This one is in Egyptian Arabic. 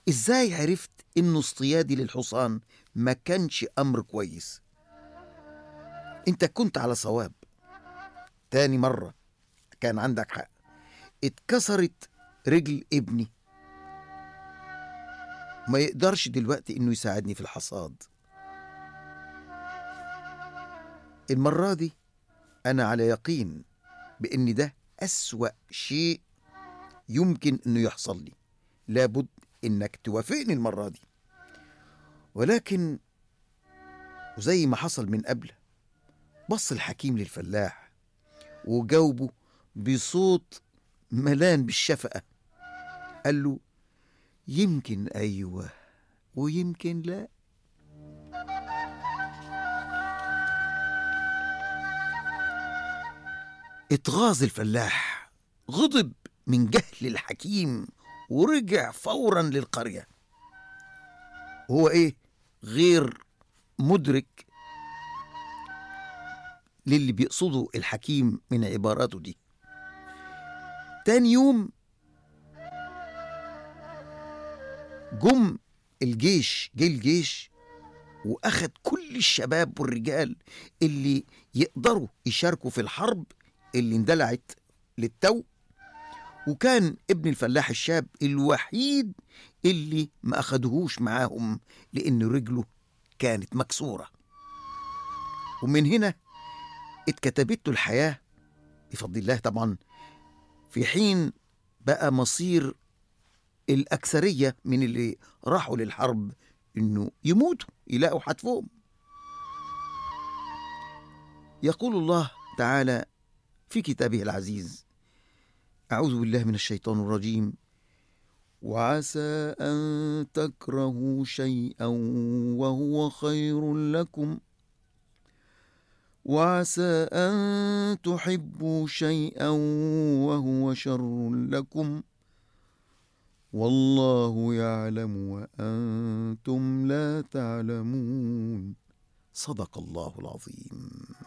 ازاي عرفت انه اصطيادي للحصان ما كانش امر كويس انت كنت على صواب تاني مرة كان عندك حق اتكسرت رجل ابني ما يقدرش دلوقتي انه يساعدني في الحصاد المرة دي انا على يقين بان ده اسوأ شيء يمكن انه يحصل لي لابد انك توافقني المرة دي ولكن وزي ما حصل من قبل بص الحكيم للفلاح وجاوبه بصوت ملان بالشفقة قال له يمكن أيوة ويمكن لا اتغاظ الفلاح غضب من جهل الحكيم ورجع فورا للقرية هو ايه غير مدرك للي بيقصده الحكيم من عباراته دي تاني يوم جم الجيش جه الجيش واخد كل الشباب والرجال اللي يقدروا يشاركوا في الحرب اللي اندلعت للتو وكان ابن الفلاح الشاب الوحيد اللي ما اخدهوش معاهم لان رجله كانت مكسوره ومن هنا اتكتبت له الحياه بفضل الله طبعا في حين بقى مصير الأكثرية من اللي راحوا للحرب إنه يموتوا يلاقوا حتفهم يقول الله تعالى في كتابه العزيز أعوذ بالله من الشيطان الرجيم وعسى أن تكرهوا شيئا وهو خير لكم وعسى أن تحبوا شيئا وهو شر لكم والله يعلم وأنتم لا تعلمون صدق الله العظيم